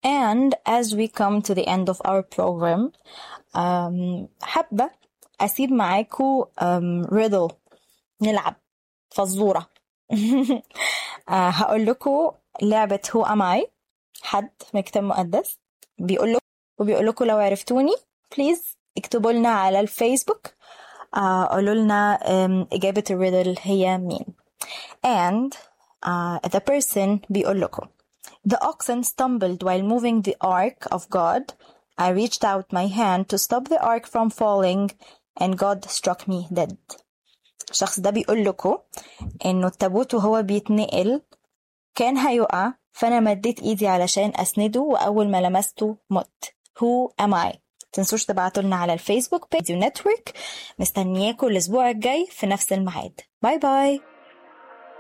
And as we come to the end of our program um, حابة أسيب معاكم um, riddle نلعب فزورة آه، هقول لكم لعبة هو أم أي حد من كتاب مقدس بيقول لكم وبيقول لكم لو عرفتوني بليز اكتبوا لنا على الفيسبوك آه، قولوا لنا um, إجابة الريدل هي مين and uh, the person بيقول لكم The oxen stumbled while moving the ark of God. I reached out my hand to stop the ark from falling and God struck me dead. الشخص ده بيقول لكم انه التابوت وهو بيتنقل كان هيقع فانا مديت ايدي علشان اسنده واول ما لمسته مت Who am I؟ تنسوش تبعتوا لنا على الفيسبوك بيج نتورك مستنياكم الاسبوع الجاي في نفس الميعاد باي باي